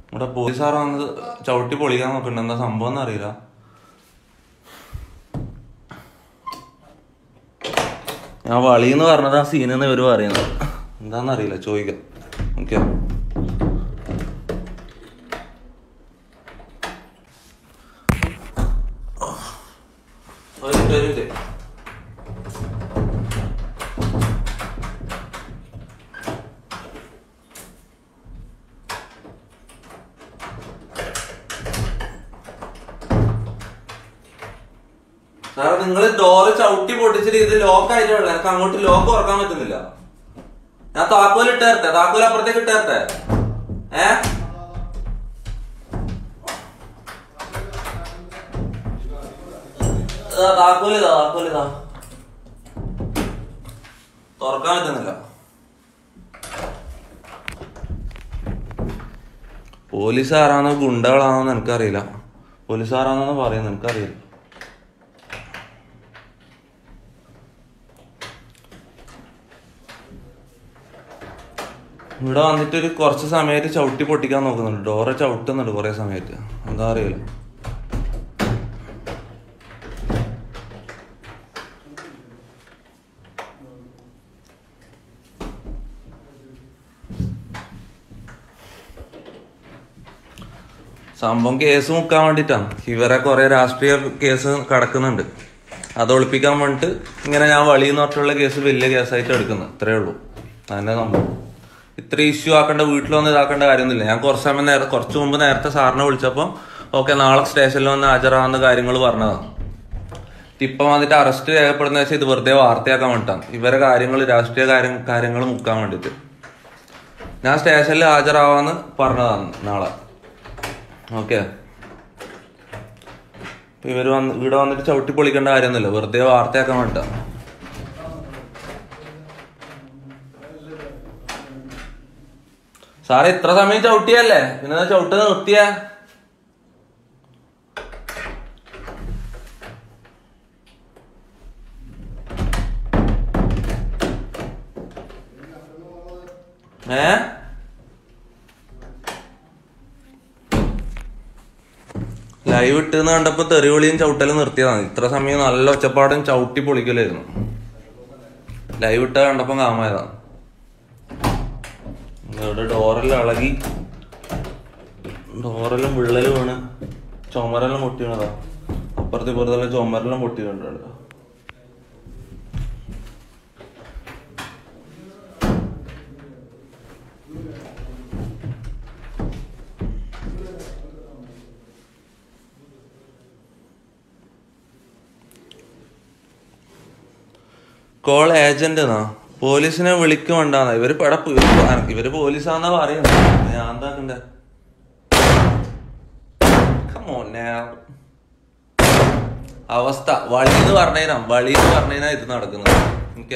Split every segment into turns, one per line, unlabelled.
ഇവിടെ പോലീസുകാർ വന്ന് ചവിട്ടി പൊളിക്കാൻ നോക്കുന്നുണ്ട് എന്താ സംഭവം എന്ന് അറിയില്ല ഞാൻ വളീന്ന് പറഞ്ഞത് ആ സീനെന്ന് ഇവര് പറയുന്നത് എന്താന്നറിയില്ല ചോദിക്കാം ഓക്കെ ഒരു മിനിറ്റ്, ഒരു മിനിറ്റ്. സാറേ നിങ്ങൾ ഡോറ് ചവിട്ടി പൊട്ടിച്ചിട്ട് ഇത് ലോക്ക് ആയിട്ടുള്ള എനിക്ക് അങ്ങോട്ട് ലോക്ക് തുറക്കാൻ പറ്റുന്നില്ല ഞാൻ താക്കോൽ ഇട്ടേരട്ടെ താക്കോൽ അപ്പുറത്തേക്ക് ഇട്ടേരട്ടെ ഏ ഇതാ, താക്കോൽ ഇതാ താക്കോൽ ഇതാ തുറക്കാൻ പറ്റുന്നില്ല പോലീസുകാരാണോ ഗുണ്ടകളാണോ എന്ന് എനിക്കറിയില്ല പോലീസുകാരാണോന്ന് പറയുന്നത് എനിക്കറിയില്ല ഇവിടെ വന്നിട്ട് ഒരു കുറച്ച് സമയത്ത് ചവിട്ടി പൊട്ടിക്കാൻ നോക്കുന്നുണ്ട് ഡോറ് ചവിട്ടുന്നുണ്ട് കുറെ സമയത്ത് എന്താ അറിയില്ല സംഭവം കേസ് മുക്കാൻ വേണ്ടിട്ടാണ് ഇവരെ കുറെ രാഷ്ട്രീയ കേസ് കിടക്കുന്നുണ്ട് അത് ഒളിപ്പിക്കാൻ വേണ്ടിട്ട് ഇങ്ങനെ ഞാൻ വളിയെന്ന് പറഞ്ഞിട്ടുള്ള കേസ് വലിയ കേസായിട്ട് എടുക്കുന്നത് ഇത്രേ ഉള്ളൂ അതന്നെ സംഭവം ഇത്ര ഇഷ്യൂ ആക്കേണ്ട വീട്ടിൽ വന്ന് ഇതാക്കേണ്ട കാര്യമൊന്നുമില്ല ഞാൻ കുറച്ച് സമയം നേരെ കുറച്ച് മുമ്പ് നേരത്തെ സാറിനെ വിളിച്ചപ്പോൾ ഓക്കെ നാളെ സ്റ്റേഷനിൽ വന്ന് ഹാജരാകുന്ന കാര്യങ്ങൾ പറഞ്ഞതാണ് ഇപ്പം വന്നിട്ട് അറസ്റ്റ് രേഖപ്പെടുന്ന വെച്ചാൽ ഇത് വെറുതെ വാർത്തയാക്കാൻ വേണ്ടിയിട്ടാണ് ഇവരെ കാര്യങ്ങൾ രാഷ്ട്രീയ കാര്യം കാര്യങ്ങൾ മുക്കാൻ വേണ്ടിയിട്ട് ഞാൻ സ്റ്റേഷനിൽ ഹാജരാവാന്ന് പറഞ്ഞതാണ് നാളെ ഓക്കെ ഇവര് വന്ന് ഇവിടെ വന്നിട്ട് ചവിട്ടി പൊളിക്കേണ്ട കാര്യമൊന്നുമില്ല വെറുതെ വാർത്തയാക്കാൻ വേണ്ടിയിട്ടാണ് സാറേ ഇത്ര സമയം ചവിട്ടിയല്ലേ പിന്നെ ചവിട്ട് നിർത്തിയ ഏ ലൈവ് ഇട്ടെന്ന് കണ്ടപ്പോ തെറിവിളിയും ചവിട്ടലും നിർത്തിയതാണ് ഇത്ര സമയം നല്ല ഒച്ചപ്പാടും ചവിട്ടി പൊളിക്കലായിരുന്നു ലൈവ് ഇട്ട കണ്ടപ്പം കാമായതാണ് ഇവിടെ ഡോറെല്ലാം ഇളകി ഡോറെല്ലാം വിള്ളല് വീണ് ചുമരെല്ലാം പൊട്ടി വീണതാ അപ്പുറത്ത് ഇപ്പുറത്തെല്ലാം ചുമരെല്ലാം പൊട്ടി വീണിട്ടുണ്ട് കോൾ ഏജന്റ് എന്നാ പോലീസിനെ വിളിക്കുണ്ടാന്ന ഇവര് പടപ്പ് ഇവര് പോലീസാന്നാ പറയുന്നത് ഞാൻ എന്താക്കണ്ടേ Come on now. അവസ്ഥ വളി എന്ന് പറഞ്ഞതിനാ വളി എന്ന് പറഞ്ഞതിനാ ഇത് നടക്കുന്നത് എനിക്ക്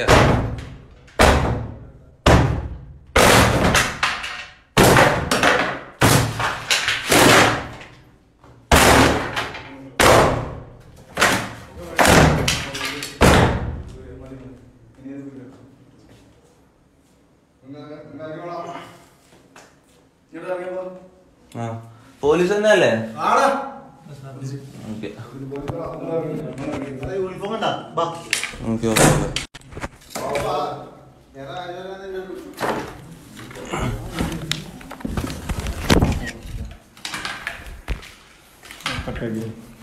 ആ പോലീസ് തന്നെ അല്ലേ ഓക്കെ
യൂണിഫോം ഉണ്ടാ ബാ
ഓക്കെ ഓക്കെ
കട്ടാക്കി